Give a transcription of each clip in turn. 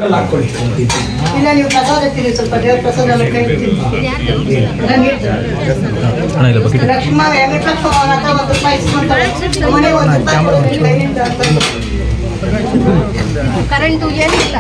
ಹಾಕೊಳ್ಳಿ ಇಲ್ಲ ನೀವು ಪ್ರಸಾದ ತಿನ್ನಿ ಸ್ವಲ್ಪ ದೇವ್ರ ಪ್ರಸಾದ ಎಲ್ಲ ಕೈ ತಿನ್ನಿ. ನನಗೆ ಅಣ್ಣ ಇಲ್ಲ ಬಕೆಟ್ ಲಕ್ಷ್ಮ ವೆಂಕಟಲಕ್ಷ್ಮ ಮಾತ ಒಂದು ರೂಪಾಯಿ ಇಸ್ಕೊಂತಾಳೆ ಮನೆಗೆ ಒಂದು ರೂಪಾಯಿ ಕೊಡು ನಿನ್ ಕೈಯಿಂದ ಅಂತ. ಕರೆಂಟು ಏನಿಲ್ಲ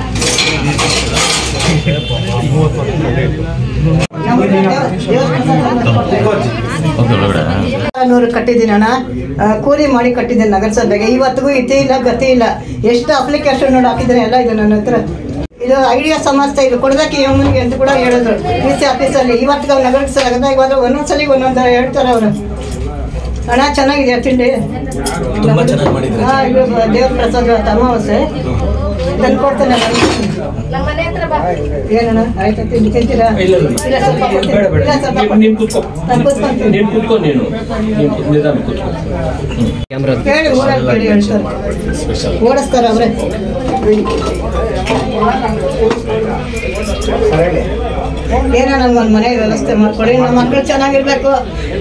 ನಮ್ಗೆ ದೇವ್ರ- ದೇವ್ರ ಪ್ರಸಾದ ಕೊಡ್ತಾರೆ. ಓಕೆ ಒಳಗಡೆ ನೂರು ಕಟ್ಟಿದ್ದೀನಿ ಅಣ್ಣ ಆ, ಕೂಲಿ ಮಾಡಿ ಕಟ್ಟಿದ್ದೀನಿ ನಗರಸಭೆಗೆ ಇವತ್ತಿಗೂ ಇತಿ ಇಲ್ಲ ಗತಿ ಇಲ್ಲ ಎಷ್ಟು ಅಪ್ಲಿಕೇಶನ್ ನೋಡಿ ಹಾಕಿದ್ದೀನಿ ಎಲ್ಲ ಇದೆ ನನ್ನ ಹತ್ರ ಇದು ಐಡಿಯಾ ಸಂಸ್ಥೆ ಇದು ಕೊಡೋದಕ್ಕೆ ಯಮನಿಗೆ ಅಂತ ಕೂಡ ಹೇಳಿದ್ರು ಡಿ ಸಿ ಆಫೀಸಲ್ಲಿ ಇವತ್ತಿಗೆ ಅವ್ರು ನಗರಕ್ಕೆ ಸಲ ಇವಾಗ ಒಂದೊಂದ್ಸಲಿ ಒಂದೊಂದು ಹೇಳ್ತಾರೆ ಅವರು ಹಣ ಚೆನ್ನಾಗಿದೆ ತಿಂಡಿ ತುಂಬಾ ಚೆನ್ನಾಗಿ ಮಾಡಿದ್ದಾರೆ. ಹಾಂ ಇದು ದೇವ್ರ ಪ್ರಸಾದ ಇವತ್ತು ಅಮಾವಾಸ್ಯೆ ತಂದು ಕೊಡ್ತೇನೆ ನಾನು ನಮ್ಮ ಮನೆ ಹತ್ರ ಬಾ ಏನಣ್ಣ ಆಯ್ತಾ ತಿಂಡಿ ತಿಂತೀರಾ ಇಲ್ಲ, ಇಲ್ಲ. ಇಲ್ಲ ಸ್ವಲ್ಪ ಕೊಡ್ತೀನಿ. ಬೇಡ ಬೇಡ ಇಲ್ಲ ಸ್ವಲ್ಪ ನೀನು- ನೀನು ಕೂತ್ಕೋ ನಾನು ಕೂತ್ಕೊಂತೀನಿ. ನೀನು ಕೂತ್ಕೋ ನೀನು ನೀನು ನಿಧಾನ ಕೂತ್ಕೋ ಕ್ಯಾಮ್ರಾ ಕೇಳಿ ಊರಲ್ಲಿ ಕೇಳಿ ಹೇಳ್ತಾರೆ ಓಡಿಸ್ತಾರೆ ಅವರೇ ಏನೋ ನಮ್ಗೊಂದು ಮನೆ ವ್ಯವಸ್ಥೆ ಮಾಡ್ಕೊಡಿ ನಮ್ಮ ಮಕ್ಕಳು ಚೆನ್ನಾಗಿರ್ಬೇಕು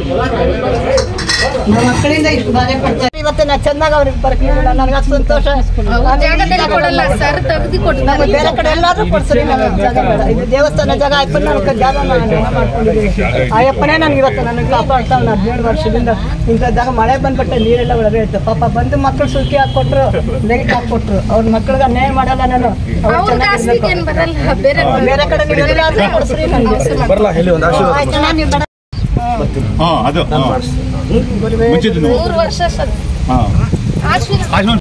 ನಮ್ಮ ಮಕ್ಕಳಿಂದ ಇಷ್ಟು ಬಾಧೆ ಪಡ್ತಾರೆ ಇವತ್ತು ನಾ ಚೆನ್ನಾಗಿ ಅವ್ರಿಗೆ ಬರ್ಕಿಲ್ಲ ನನಗೆ ಅಷ್ಟು ಸಂತೋಷ ಜಾಗದಲ್ಲಿ ಕೊಡಲ್ಲ ಸರ್ ತೆಗ್ದು ನಮಗೆ ಕೊಡ್ತಾರೆ ಬೇರೆ ಕಡೆ ಎಲ್ಲಾದ್ರೂ ಕೊಡ್ಸರಿ ನನಗೆ ಜಾಗ ಬೇಡ ಇದು ದೇವಸ್ಥಾನ ಜಾಗ ಅಯ್ಯಪ್ಪನ ನನಗೆ ಜಾಗ ನಾನು ನೆಲ ಮಾಡ್ಕೊಂಡಿದ್ದೀನಿ ಅಯ್ಯಪ್ಪನೇ ನನಗೆ ಇವತ್ತು ನನಗೆ ಕಾಪಾಡ್ತಾವ್ ಹದಿನೇಳು ವರ್ಷದಿಂದ ಇಂಥ ಜಾಗ ಮಳೆ ಬಂದ್ಬಿಟ್ಟೆ ನೀರೆಲ್ಲ ಒಳಗೆ ಇತ್ತು ಪಾಪ ಬಂದು ಮಕ್ಕಳು ಸುಖಿ ಹಾಕ್ಕೊಟ್ರು ಲೈಟ್ ಹಾಕ್ಕೊಟ್ರು ಅವ್ರ ಮಕ್ಳಿಗೆ ಅನ್ಯಾಯ ಮಾಡಲ್ಲ ನಾನು ಅವ್ರು ಅವ್ರ ಕಾಸ್ಲಿಕ್ಕೆ ಚೆನ್ನಾಗಿರ್ಬೇಕು ಏನ್ ಬರಲ್ಲ ಬೇರೆ ಬೇರೆ ಕಡೆ ನೀವು ಎಲ್ಲಾದ್ರೂ ಕೊಡ್ಸ್ರಿ ನನಗೆ ಬರಲ್ಲ ಹೇಳಿ ಒಂದು ಆಶೀರ್ವಾದ ಆಯ್ತು ನಾನು ನೀವು ಬೇಡ ಹಾ ಅದು ಹಾ. ಮುಂಚಿದ್ದು ಮೂರು ವರ್ಷ ಸತ್ ಹಾ ಆಶ್ವೀನ ಆಶ್ರಮ